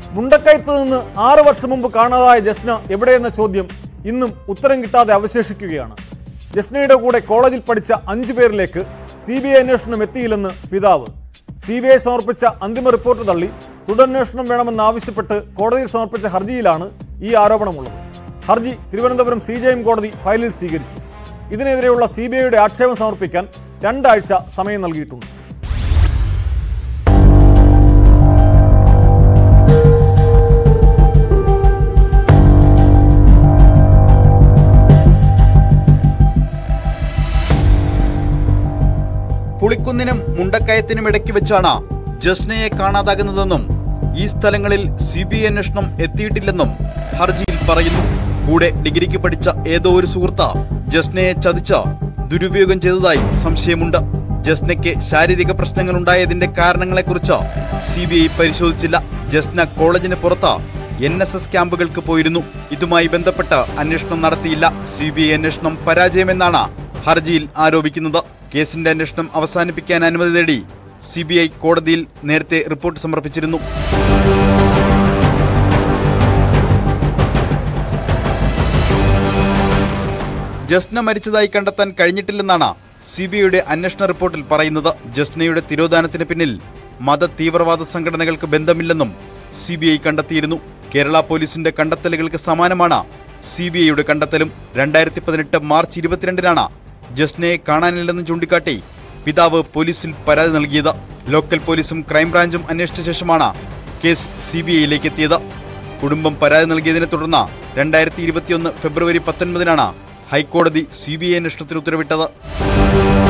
മുണ്ടക്കയത്ത് നിന്ന് ആറ് വർഷം മുമ്പ് കാണാതായ ജസ്ന എവിടെയെന്ന ചോദ്യം ഇന്നും ഉത്തരം കിട്ടാതെ അവശേഷിക്കുകയാണ് ജസ്നയുടെ കൂടെ കോളേജിൽ പഠിച്ച അഞ്ചു പേരിലേക്ക് സി ബി ഐ അന്വേഷണം എത്തിയില്ലെന്ന് പിതാവ് സി ബി ഐ സമർപ്പിച്ച അന്തിമ റിപ്പോർട്ട് തള്ളി തുടരന്വേഷണം വേണമെന്നാവശ്യപ്പെട്ട് കോടതിയിൽ സമർപ്പിച്ച ഹർജിയിലാണ് ഈ ആരോപണമുള്ളത് ഹർജി തിരുവനന്തപുരം സി ജെ എം കോടതി ഫയലിൽ സ്വീകരിച്ചു ഇതിനെതിരെയുള്ള സി ബി ഐയുടെ ആക്ഷേപം സമർപ്പിക്കാൻ രണ്ടാഴ്ച സമയം നൽകിയിട്ടുണ്ട് പുളിക്കുന്നിനും മുണ്ടക്കയത്തിനും ഇടയ്ക്ക് വെച്ചാണ് ജസ്നയെ കാണാതാകുന്നതെന്നും ഈ സ്ഥലങ്ങളിൽ സി ബി ഐ അന്വേഷണം എത്തിയിട്ടില്ലെന്നും ഹർജിയിൽ പറയുന്നു കൂടെ ഡിഗ്രിക്ക് പഠിച്ച ഏതോ ഒരു സുഹൃത്ത് ജസ്നയെ ചതിച്ച് ദുരുപയോഗം ചെയ്തതായി സംശയമുണ്ട് ജസ്നയ്ക്ക് ശാരീരിക പ്രശ്നങ്ങൾ ഉണ്ടായതിന്റെ കാരണങ്ങളെക്കുറിച്ച് സി ബി ഐ പരിശോധിച്ചില്ല ജസ്ന കോളേജിന് പുറത്ത് എൻ എസ് എസ് ക്യാമ്പുകൾക്ക് പോയിരുന്നു ഇതുമായി ബന്ധപ്പെട്ട് അന്വേഷണം നടത്തിയില്ല സി ബി ഐ അന്വേഷണം പരാജയമെന്നാണ് ഹർജിയിൽ ആരോപിക്കുന്നത് കേസിന്റെ അന്വേഷണം അവസാനിപ്പിക്കാൻ അനുമതി തേടി സി ബി ഐ കോടതിയിൽ നേരത്തെ റിപ്പോർട്ട് സമർപ്പിച്ചിരുന്നു ജസ്ന മരിച്ചതായി കണ്ടെത്താൻ കഴിഞ്ഞിട്ടില്ലെന്നാണ് സി ബി ഐയുടെ അന്വേഷണ റിപ്പോർട്ടിൽ പറയുന്നത് ജസ്നയുടെ തിരോധാനത്തിന് പിന്നിൽ മത തീവ്രവാദ സംഘടനകൾക്ക് ബന്ധമില്ലെന്നും സി ബി ഐ കണ്ടെത്തിയിരുന്നു കേരള പോലീസിന്റെ കണ്ടെത്തലുകൾക്ക് സമാനമാണ് സി ബി ഐയുടെ കണ്ടെത്തലും രണ്ടായിരത്തി പതിനെട്ട് മാർച്ച് ഇരുപത്തിരണ്ടിനാണ് ജസ്നയെ കാണാനില്ലെന്ന് ചൂണ്ടിക്കാട്ടി പിതാവ് പോലീസിൽ പരാതി നൽകിയത് ലോക്കൽ പോലീസും ക്രൈംബ്രാഞ്ചും അന്വേഷിച്ച ശേഷമാണ് കേസ് സി ബി ഐയിലേക്ക് എത്തിയത് കുടുംബം പരാതി നൽകിയതിനെ തുടർന്ന് രണ്ടായിരത്തി ഇരുപത്തിയൊന്ന് ഫെബ്രുവരി പത്തൊൻപതിനാണ് ഹൈക്കോടതി സി ബി ഐ അന്വേഷണത്തിന് ഉത്തരവിട്ടത്